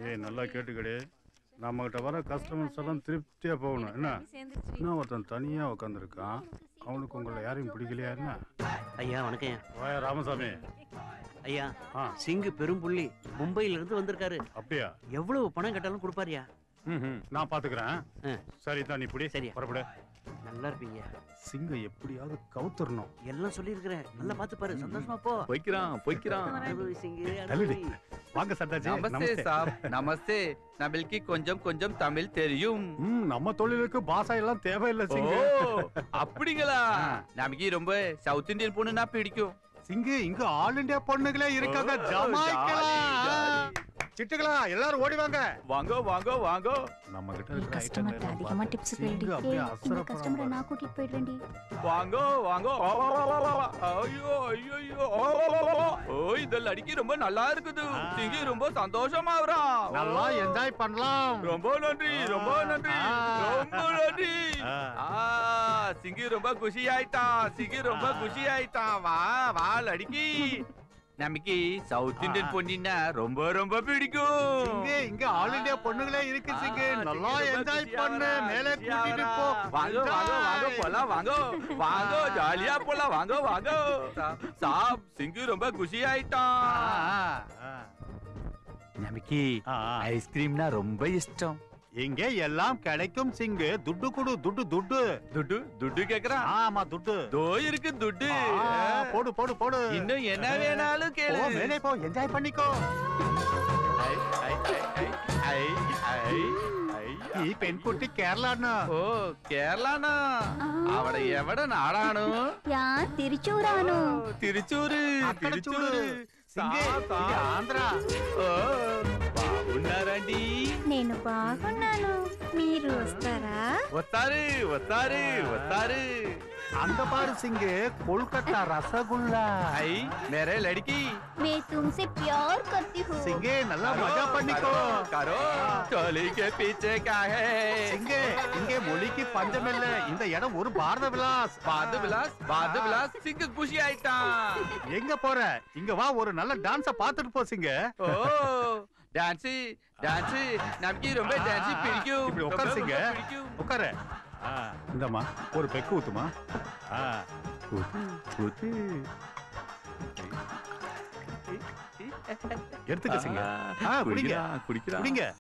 ஏய் நல்லா கேட்டுக்கடி நம்மகிட்ட வர கஸ்டமர்ஸ் எல்லாம் திருப்தியா போகணும் என்ன என்ன ஒருத்தன் தனியா உட்காந்துருக்கான் அவனுக்கு உங்களை யாரையும் பிடிக்கலையா என்ன ஐயா வணக்கம் வாயா ராமசாமி ஐயா ஆ சிங்கு பெரும்புள்ளி மும்பையில இருந்து வந்திருக்காரு அப்படியா எவ்வளவு பணம் கேட்டாலும் கொடுப்பாருயா ம்ஹும். நான் பாத்துக்கிறேன் ஆ. சரி தான் நீ பிடி சரியா. புறப்படு நல்லா இருப்பீங்க சிங்க எப்படியாவது கவுத்தரணும் எல்லாம் சொல்லியிருக்கிறேன் நல்லா பார்த்து பாரு சந்தோஷமா போ பொய்க்கிறான் பொய்க்கிறான் அனுபவி சிங்கு தள்ளுடி. அனுபவி. வாங்க சர்தாஜி நமஸ்தே நமஸ்தே சாப் நமஸ்தே நம்மளுக்கு கொஞ்சம் கொஞ்சம் தமிழ் தெரியும் ம் நம்ம தொழிலுக்கு பாஷா எல்லாம் தேவையில்லை ஓ சிங்கு அப்படிங்களா நமக்கு ரொம்ப சவுத் இந்தியன் பொண்ணுனா பிடிக்கும் சிங்கு இங்க ஆல் இந்தியா பொண்ணுகளே இருக்காங்க ஓ, ஜமாய்க்கலாம் ஜாலி, சிட்டுகளா எல்லாரும் ஓடி வாங்க வாங்கோ வாங்கோ வாங்கோ நம்ம கிட்ட ఈ இருக்கிற కస్టమర్ ஐட்டங்கள் அதிகமா எல்லாம் டிப்ஸ் சிங்கு கேள்வி அப்படியே இந்த அசர கஸ்டமரை நான் கூட்டிட்டு போயிடுறேன்டி வாங்கோ வாங்கோ ஐயோ ஐயோ ஐயோ ஓ இதெல்லாம் அடிக்கி ரொம்ப நல்லா இருக்குது ஆ. சிங்கி ரொம்ப சந்தோஷமா வரான் நல்லா என்ஜாய் பண்ணலாம் ரொம்ப நன்றி ரொம்ப நன்றி ஆ. ரொம்ப நன்றி ஆ. ஆ சிங்கி ரொம்ப குஷி ஆயிட்டான் சிங்கி ரொம்ப ஆ. குஷி ஆயிட்டான் வா வா லடிக்கி நமக்கு சவுத் இந்தியன் ஆ. பொண்ணின்னா ரொம்ப ரொம்ப பிடிக்கும் சிங்கு இங்க ஆல் இந்தியா பொண்ணுகளே இருக்கு சிங்கு ஆ, நல்லா சிங்கி ரொம்ப என்ஜாய் குஷியா பண்ணு வரா, மேலே குஷியா கூட்டிட்டு வரா. போ வாங்கோ வாங்கோ வாங்கோ Enjoy. போலாம் வாங்கோ வாங்கோ ஆ. ஜாலியா போலாம் வாங்கோ வாங்கோ சா- சாப் சிங்கு ரொம்ப குஷி ஆ, ஆயிட்டான் ஆ, நமக்கு ஆ, ஆ. ஐஸ்கிரீம்னா ரொம்ப இஷ்டம் இங்க எல்லாம் கிடைக்கும் சிங்கு துட்டு குடு துட்டு துட்டு துட்டு துட்டு கேக்குறான் ஆமா துட்டு தோ இருக்கு துட்டு ஆ, போடு போடு போடு இன்னும் என்ன வேணாலும் போ கேளு மேலே போ என்ஜாய் பண்ணிக்கோ ஐ, ஐ, ஐ, ஐ, ஐ, ஐ, ஐ. ഈ പെൺകുട്ടി കേരളാണ് ఓ కేరళనా ఆవిడ ఎవడ నాడాను యాన్ తిరుచూరాను ఓ, తిరుచూరు అక్కడ చూడు తిరుచూరు సింగే సా, సా. ఇది ఆంధ్ర ఓ, బాగున్నారండి నేను బాగున్నాను మీరు వస్తారా వస్తారు వస్తారు వస్తారు అందపారు సింగే కోల్కతా రసగుల్లా ఐ మేరే లడికి मैं तुमसे प्यार करती हूँ సింగే నల్ల మజా పన్నికో కరో చోలి కే పీछే కా హై సింగే ఇంగే மொழிக்கு பஞ்சமில்ல இந்த இடம் ஒரு பாரத விலாஸ் பாது விலாஸ் பாது விலாஸ் சிங்கு குஷி ஆயிட்டான் எங்க போற இங்க வா ஒரு நல்ல டான்ஸ பாத்துட்டு போ சிங்க ஓ டான்ஸ் டான்ஸ் நமக்கு ரொம்ப டான்ஸ் பிடிக்கும் இப்படி ரொம்ப, உட்காரு சிங்க ரொம்ப பிடிக்கும் உட்காரு இந்தம்மா ஒரு பெக்கு ஊத்துமா ஆ, ஊத்து ஊத்து எடுத்துக்க சிங்க ஆ, குடிங்க குடிக்கிறான் குடிக்கிறான் குடிங்க